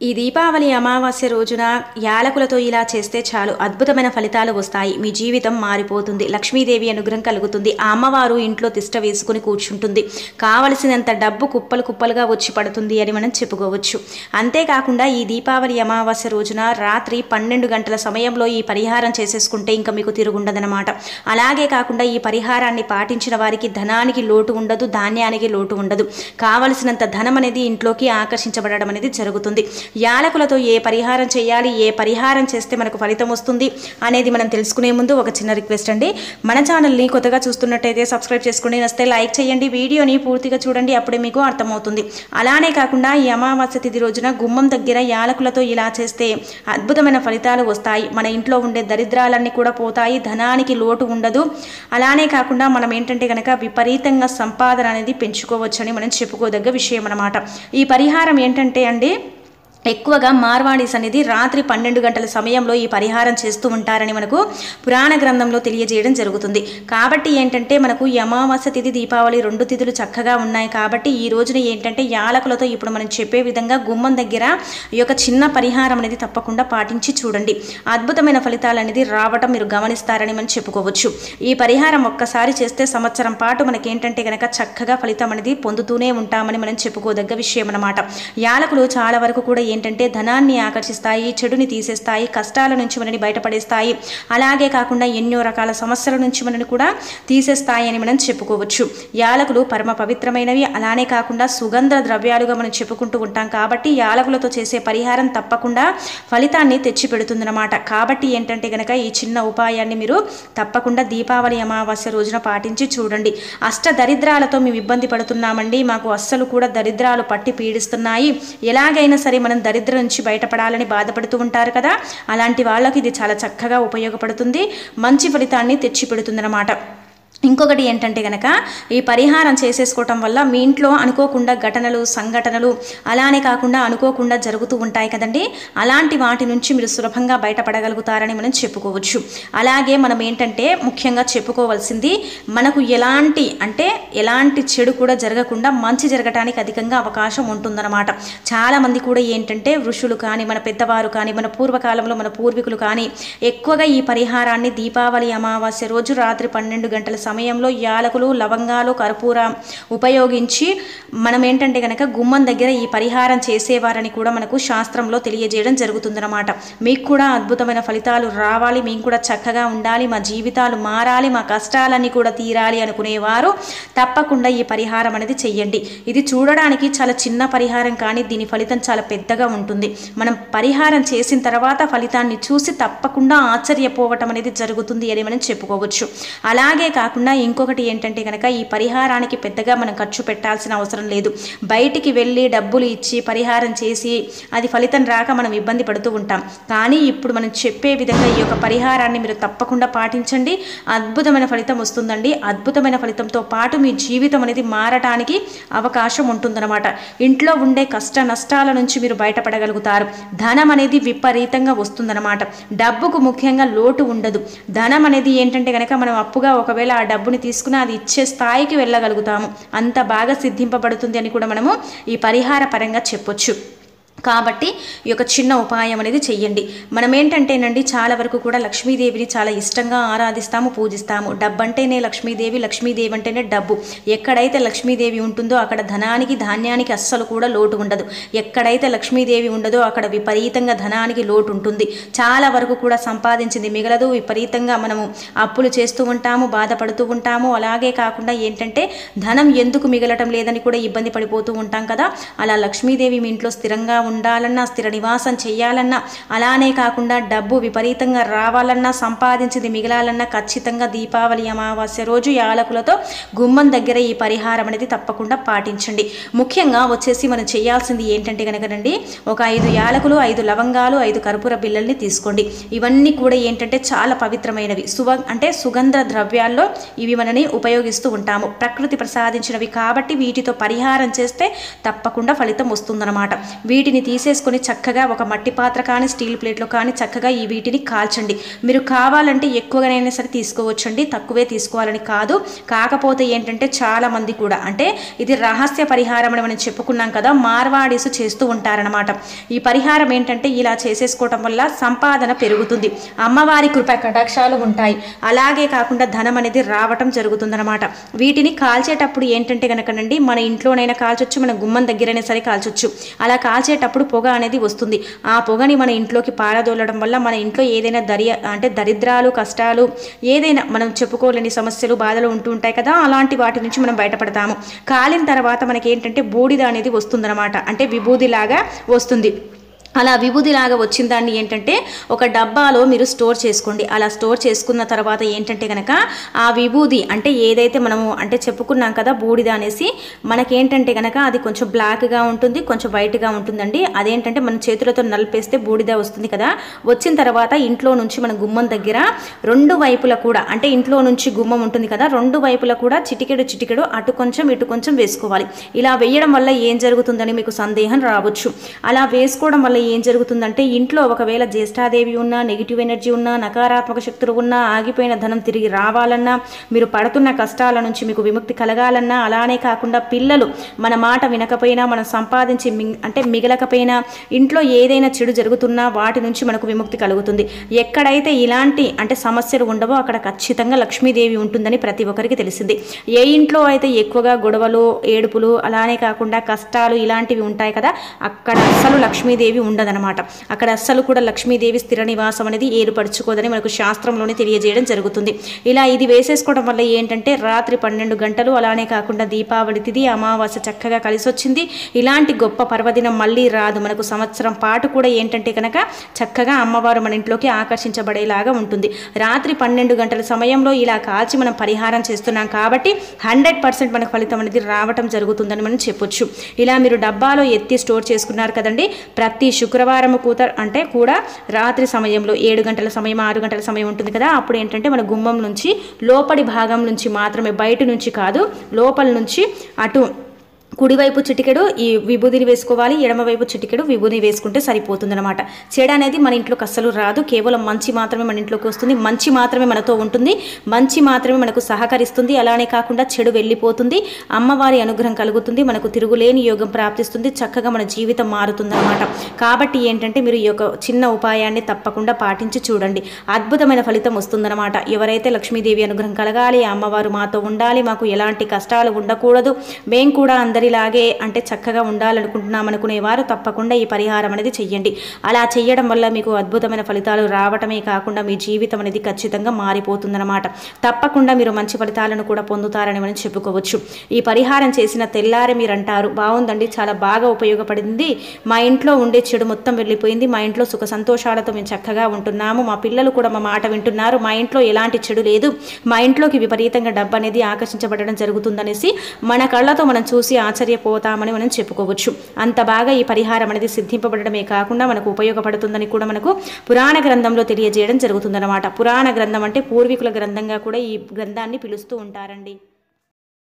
ఈ దీపావళి అమావాస్య రోజున యాలకులతో ఇలా చేస్తే చాలు అద్భుతమైన ఫలితాలు వస్తాయి మీ జీవితం మారిపోతుంది లక్ష్మీదేవి అనుగ్రహం కలుగుతుంది ఆ అమ్మవారు ఇంట్లో తిష్ట వేసుకుని కూర్చుంటుంది కావలసినంత డబ్బు కుప్పలు కుప్పలుగా వచ్చి పడుతుంది అని మనం చెప్పుకోవచ్చు అంతేకాకుండా ఈ దీపావళి అమావాస్య రోజున రాత్రి పన్నెండు గంటల సమయంలో ఈ పరిహారం చేసేసుకుంటే ఇంకా మీకు తిరుగుండదనమాట అలాగే కాకుండా ఈ పరిహారాన్ని పాటించిన వారికి ధనానికి లోటు ఉండదు ధాన్యానికి లోటు ఉండదు కావలసినంత ధనం అనేది ఇంట్లోకి ఆకర్షించబడడం అనేది జరుగుతుంది యాలకులతో ఏ పరిహారం చేయాలి ఏ పరిహారం చేస్తే మనకు ఫలితం వస్తుంది అనేది మనం తెలుసుకునే ముందు ఒక చిన్న రిక్వెస్ట్ అండి మన ఛానల్ని కొత్తగా చూస్తున్నట్టయితే సబ్స్క్రైబ్ చేసుకుని వస్తే లైక్ చేయండి వీడియోని పూర్తిగా చూడండి అప్పుడే మీకు అర్థమవుతుంది అలానే కాకుండా ఈ అమావాస్య తిథి రోజున గుమ్మం దగ్గర యాలకులతో ఇలా చేస్తే అద్భుతమైన ఫలితాలు వస్తాయి మన ఇంట్లో ఉండే దరిద్రాలన్నీ కూడా పోతాయి ధనానికి లోటు ఉండదు అలానే కాకుండా మనం ఏంటంటే కనుక విపరీతంగా సంపాదన అనేది పెంచుకోవచ్చని మనం చెప్పుకోదగ్గ విషయం అన్నమాట ఈ పరిహారం ఏంటంటే అండి ఎక్కువగా మార్వాడీస్ అనేది రాత్రి పన్నెండు గంటల సమయంలో ఈ పరిహారం చేస్తూ ఉంటారని మనకు పురాణ గ్రంథంలో తెలియజేయడం జరుగుతుంది కాబట్టి ఏంటంటే మనకు ఈ అమావాస్య తిథి దీపావళి రెండు తిథులు చక్కగా ఉన్నాయి కాబట్టి ఈ రోజున ఏంటంటే యాలకులతో ఇప్పుడు మనం చెప్పే విధంగా గుమ్మం దగ్గర ఈ యొక్క చిన్న పరిహారం అనేది తప్పకుండా పాటించి చూడండి అద్భుతమైన ఫలితాలు అనేది రావటం మీరు గమనిస్తారని మనం చెప్పుకోవచ్చు ఈ పరిహారం ఒక్కసారి చేస్తే సంవత్సరం పాటు మనకేంటంటే కనుక చక్కగా ఫలితం అనేది పొందుతూనే ఉంటామని మనం చెప్పుకోదగ్గ విషయం అన్నమాట యాలకులు చాలా వరకు కూడా ఏంటంటే ధనాన్ని ఆకర్షిస్తాయి చెడుని తీసేస్తాయి కష్టాల నుంచి మనని బయటపడేస్తాయి అలాగే కాకుండా ఎన్నో రకాల సమస్యల నుంచి మనని కూడా తీసేస్తాయి అని మనం చెప్పుకోవచ్చు యాలకులు పరమ పవిత్రమైనవి అలానే కాకుండా సుగంధ ద్రవ్యాలుగా మనం చెప్పుకుంటూ ఉంటాం కాబట్టి యాలకులతో చేసే పరిహారం తప్పకుండా ఫలితాన్ని తెచ్చి పెడుతుందన్నమాట కాబట్టి ఏంటంటే గనక ఈ చిన్న ఉపాయాన్ని మీరు తప్పకుండా దీపావళి అమావాస్య రోజున పాటించి చూడండి అష్ట దరిద్రాలతో మేము ఇబ్బంది పడుతున్నామండి మాకు అస్సలు కూడా దరిద్రాలు పట్టి పీడిస్తున్నాయి ఎలాగైనా సరే మనం దరిద్రం నుంచి బయటపడాలని బాధపడుతూ ఉంటారు కదా అలాంటి వాళ్ళకి ఇది చాలా చక్కగా ఉపయోగపడుతుంది మంచి ఫలితాన్ని తెచ్చి పెడుతుందన్నమాట ఇంకొకటి ఏంటంటే కనుక ఈ పరిహారం చేసేసుకోవటం వల్ల మీ ఇంట్లో అనుకోకుండా ఘటనలు సంఘటనలు అలానే కాకుండా అనుకోకుండా జరుగుతూ ఉంటాయి కదండి అలాంటి వాటి నుంచి మీరు సులభంగా బయటపడగలుగుతారని మనం చెప్పుకోవచ్చు అలాగే మనం ఏంటంటే ముఖ్యంగా చెప్పుకోవాల్సింది మనకు ఎలాంటి అంటే ఎలాంటి చెడు కూడా జరగకుండా మంచి జరగటానికి అధికంగా అవకాశం ఉంటుందన్నమాట చాలామంది కూడా ఏంటంటే ఋషులు కానీ మన పెద్దవారు కానీ మన పూర్వకాలంలో మన పూర్వీకులు కానీ ఎక్కువగా ఈ పరిహారాన్ని దీపావళి అమావాస్య రోజు రాత్రి పన్నెండు గంటల సమయంలో యాలకులు లవంగాలు కర్పూరం ఉపయోగించి మనం ఏంటంటే కనుక గుమ్మం దగ్గర ఈ పరిహారం చేసేవారని కూడా మనకు శాస్త్రంలో తెలియజేయడం జరుగుతుందన్నమాట మీకు కూడా అద్భుతమైన ఫలితాలు రావాలి మేము కూడా చక్కగా ఉండాలి మా జీవితాలు మారాలి మా కష్టాలన్నీ కూడా తీరాలి అనుకునేవారు తప్పకుండా ఈ పరిహారం అనేది చెయ్యండి ఇది చూడడానికి చాలా చిన్న పరిహారం కానీ దీని ఫలితం చాలా పెద్దగా ఉంటుంది మనం పరిహారం చేసిన తర్వాత ఫలితాన్ని చూసి తప్పకుండా ఆశ్చర్యపోవటం అనేది జరుగుతుంది అని మనం చెప్పుకోవచ్చు అలాగే కాకుండా ఇంకొకటి ఏంటంటే కనుక ఈ పరిహారానికి పెద్దగా మనం ఖర్చు పెట్టాల్సిన అవసరం లేదు బయటికి వెళ్ళి డబ్బులు ఇచ్చి పరిహారం చేసి అది ఫలితం రాక మనం ఇబ్బంది పడుతూ ఉంటాం కానీ ఇప్పుడు మనం చెప్పే విధంగా ఈ యొక్క పరిహారాన్ని మీరు తప్పకుండా పాటించండి అద్భుతమైన ఫలితం వస్తుందండి అద్భుతమైన ఫలితంతో పాటు మీ జీవితం అనేది మారటానికి అవకాశం ఉంటుందన్నమాట ఇంట్లో ఉండే కష్ట నష్టాల నుంచి మీరు బయటపడగలుగుతారు ధనం అనేది విపరీతంగా వస్తుందన్నమాట డబ్బుకు ముఖ్యంగా లోటు ఉండదు ధనం అనేది ఏంటంటే కనుక మనం అప్పుగా ఒకవేళ ఆ డబ్బుని తీసుకుని అది ఇచ్చే స్థాయికి వెళ్ళగలుగుతాము అంత బాగా సిద్ధింపబడుతుంది అని కూడా మనము ఈ పరిహార పరంగా చెప్పొచ్చు కాబట్టి ఈ యొక్క చిన్న ఉపాయం అనేది చెయ్యండి మనం ఏంటంటేనండి చాలా వరకు కూడా లక్ష్మీదేవిని చాలా ఇష్టంగా ఆరాధిస్తాము పూజిస్తాము డబ్బు అంటేనే లక్ష్మీదేవి లక్ష్మీదేవి అంటేనే డబ్బు ఎక్కడైతే లక్ష్మీదేవి ఉంటుందో అక్కడ ధనానికి ధాన్యానికి అస్సలు కూడా లోటు ఉండదు ఎక్కడైతే లక్ష్మీదేవి ఉండదో అక్కడ విపరీతంగా ధనానికి లోటు ఉంటుంది చాలా వరకు కూడా సంపాదించింది మిగలదు విపరీతంగా మనము అప్పులు చేస్తూ ఉంటాము బాధపడుతూ ఉంటాము అలాగే కాకుండా ఏంటంటే ధనం ఎందుకు మిగలటం లేదని కూడా ఇబ్బంది పడిపోతూ ఉంటాం కదా అలా లక్ష్మీదేవి మీ ఇంట్లో స్థిరంగా ఉండాలన్నా స్థిర నివాసం చేయాలన్నా అలానే కాకుండా డబ్బు విపరీతంగా రావాలన్నా సంపాదించింది మిగలాలన్నా ఖచ్చితంగా దీపావళి అమావాస్య రోజు యాలకులతో గుమ్మం దగ్గర ఈ పరిహారం అనేది తప్పకుండా పాటించండి ముఖ్యంగా వచ్చేసి మనం చేయాల్సింది ఏంటంటే కనుకనండి ఒక ఐదు యాలకులు ఐదు లవంగాలు ఐదు కర్పూర బిళ్ళల్ని తీసుకోండి ఇవన్నీ కూడా ఏంటంటే చాలా పవిత్రమైనవి సువ అంటే సుగంధ ద్రవ్యాల్లో ఇవి మనని ఉపయోగిస్తూ ఉంటాము ప్రకృతి ప్రసాదించినవి కాబట్టి వీటితో పరిహారం చేస్తే తప్పకుండా ఫలితం వస్తుందన్నమాట వీటిని వీటిని తీసేసుకొని చక్కగా ఒక మట్టి పాత్ర కానీ స్టీల్ ప్లేట్లో కానీ చక్కగా ఈ వీటిని కాల్చండి మీరు కావాలంటే ఎక్కువగానైనా సరే తీసుకోవచ్చండి తక్కువే తీసుకోవాలని కాదు కాకపోతే ఏంటంటే చాలా మంది కూడా అంటే ఇది రహస్య పరిహారం అని మనం చెప్పుకున్నాం కదా మార్వాడీసు చేస్తూ ఉంటారనమాట ఈ పరిహారం ఏంటంటే ఇలా చేసేసుకోవటం వల్ల సంపాదన పెరుగుతుంది అమ్మవారి కృప కటాక్షాలు ఉంటాయి అలాగే కాకుండా ధనం అనేది రావటం జరుగుతుందన్నమాట వీటిని కాల్చేటప్పుడు ఏంటంటే కనుకనండి మన ఇంట్లోనైనా కాల్చొచ్చు మన గుమ్మం దగ్గరైనా సరే కాల్చొచ్చు అలా కాల్చేటప్పుడు పొగ అనేది వస్తుంది ఆ పొగని మన ఇంట్లోకి పారదోలడం వల్ల మన ఇంట్లో ఏదైనా దరి అంటే దరిద్రాలు కష్టాలు ఏదైనా మనం చెప్పుకోలేని సమస్యలు బాధలు ఉంటూ ఉంటాయి కదా అలాంటి వాటి నుంచి మనం బయటపడతాము కాలిన తర్వాత మనకి ఏంటంటే బూడిద అనేది వస్తుందన్నమాట అంటే విభూదిలాగా వస్తుంది అలా విభూదిలాగా వచ్చిన దాన్ని ఏంటంటే ఒక డబ్బాలో మీరు స్టోర్ చేసుకోండి అలా స్టోర్ చేసుకున్న తర్వాత ఏంటంటే కనుక ఆ విభూది అంటే ఏదైతే మనము అంటే చెప్పుకున్నాం కదా బూడిద అనేసి మనకేంటంటే కనుక అది కొంచెం బ్లాక్గా ఉంటుంది కొంచెం వైట్గా ఉంటుందండి అదేంటంటే మన చేతులతో నలిపేస్తే బూడిద వస్తుంది కదా వచ్చిన తర్వాత ఇంట్లో నుంచి మన గుమ్మం దగ్గర రెండు వైపుల కూడా అంటే ఇంట్లో నుంచి గుమ్మం ఉంటుంది కదా రెండు వైపుల కూడా చిటికెడు చిటికెడు అటు కొంచెం ఇటు కొంచెం వేసుకోవాలి ఇలా వేయడం వల్ల ఏం జరుగుతుందని మీకు సందేహం రావచ్చు అలా వేసుకోవడం వల్ల ఏం జరుగుతుందంటే ఇంట్లో ఒకవేళ జ్యేష్ఠాదేవి ఉన్నా నెగిటివ్ ఎనర్జీ ఉన్నా నకారాత్మక శక్తులు ఉన్నా ఆగిపోయిన ధనం తిరిగి రావాలన్నా మీరు పడుతున్న కష్టాల నుంచి మీకు విముక్తి కలగాలన్నా అలానే కాకుండా పిల్లలు మన మాట వినకపోయినా మనం సంపాదించి మింగ్- అంటే మిగలకపోయినా ఇంట్లో ఏదైనా చెడు జరుగుతున్నా వాటి నుంచి మనకు విముక్తి కలుగుతుంది ఎక్కడైతే ఇలాంటి అంటే సమస్యలు ఉండవో అక్కడ ఖచ్చితంగా లక్ష్మీదేవి ఉంటుందని ప్రతి ఒక్కరికి తెలిసింది ఏ ఇంట్లో అయితే ఎక్కువగా గొడవలు ఏడుపులు అలానే కాకుండా కష్టాలు ఇలాంటివి ఉంటాయి కదా అక్కడ అస్సలు లక్ష్మీదేవి ఉండదన్నమాట అక్కడ అస్సలు కూడా లక్ష్మీదేవి స్థిర నివాసం అనేది ఏర్పరచుకోదని మనకు శాస్త్రంలోనే తెలియజేయడం జరుగుతుంది ఇలా ఇది వేసేసుకోవడం వల్ల ఏంటంటే రాత్రి పన్నెండు గంటలు అలానే కాకుండా దీపావళి తిథి అమావాస్య చక్కగా కలిసి వచ్చింది ఇలాంటి గొప్ప పర్వదినం మళ్ళీ రాదు మనకు సంవత్సరం పాటు కూడా ఏంటంటే కనుక చక్కగా అమ్మవారు మన ఇంట్లోకి ఆకర్షించబడేలాగా ఉంటుంది రాత్రి పన్నెండు గంటల సమయంలో ఇలా కాల్చి మనం పరిహారం చేస్తున్నాం కాబట్టి హండ్రెడ్ పర్సెంట్ మనకు ఫలితం అనేది రావటం జరుగుతుందని మనం చెప్పొచ్చు ఇలా మీరు డబ్బాలో ఎత్తి స్టోర్ చేసుకున్నారు కదండి ప్రతి శుక్రవారం కూత అంటే కూడా రాత్రి సమయంలో ఏడు గంటల సమయం ఆరు గంటల సమయం ఉంటుంది కదా అప్పుడు ఏంటంటే మన గుమ్మం నుంచి లోపలి భాగం నుంచి మాత్రమే బయట నుంచి కాదు లోపల నుంచి అటు కుడివైపు చిటికెడు ఈ విభూదిని వేసుకోవాలి ఎడమవైపు చిటికెడు విభూది వేసుకుంటే సరిపోతుందన్నమాట చెడు అనేది మన ఇంట్లోకి అస్సలు రాదు కేవలం మంచి మాత్రమే మన ఇంట్లోకి వస్తుంది మంచి మాత్రమే మనతో ఉంటుంది మంచి మాత్రమే మనకు సహకరిస్తుంది అలానే కాకుండా చెడు వెళ్ళిపోతుంది అమ్మవారి అనుగ్రహం కలుగుతుంది మనకు తిరుగులేని యోగం ప్రాప్తిస్తుంది చక్కగా మన జీవితం మారుతుందన్నమాట కాబట్టి ఏంటంటే మీరు ఈ యొక్క చిన్న ఉపాయాన్ని తప్పకుండా పాటించి చూడండి అద్భుతమైన ఫలితం వస్తుందన్నమాట ఎవరైతే లక్ష్మీదేవి అనుగ్రహం కలగాలి ఆ అమ్మవారు మాతో ఉండాలి మాకు ఎలాంటి కష్టాలు ఉండకూడదు మేము కూడా అందరిలాగే అంటే చక్కగా ఉండాలనుకుంటున్నాం అనుకునేవారు తప్పకుండా ఈ పరిహారం అనేది చెయ్యండి అలా చెయ్యడం వల్ల మీకు అద్భుతమైన ఫలితాలు రావటమే కాకుండా మీ జీవితం అనేది ఖచ్చితంగా మారిపోతుందన్నమాట తప్పకుండా మీరు మంచి ఫలితాలను కూడా పొందుతారని మనం చెప్పుకోవచ్చు ఈ పరిహారం చేసిన తెల్లారి మీరు అంటారు బాగుందండి చాలా బాగా ఉపయోగపడింది మా ఇంట్లో ఉండే చెడు మొత్తం వెళ్ళిపోయింది మా ఇంట్లో సుఖ సంతోషాలతో మేము చక్కగా ఉంటున్నాము మా పిల్లలు కూడా మా మాట వింటున్నారు మా ఇంట్లో ఎలాంటి చెడు లేదు మా ఇంట్లోకి విపరీతంగా డబ్బు అనేది ఆకర్షించబడడం జరుగుతుందనేసి మన కళ్ళతో మనం చూసి ఆశ్చర్యపోతామని మనం చెప్పుకోవచ్చు అంత బాగా ఈ పరిహారం అనేది సిద్ధింపబడమే కాకుండా మనకు ఉపయోగపడుతుందని కూడా మనకు పురాణ గ్రంథంలో తెలియజేయడం జరుగుతుందన్నమాట పురాణ గ్రంథం అంటే పూర్వీకుల గ్రంథంగా కూడా ఈ గ్రంథాన్ని పిలుస్తూ ఉంటారండి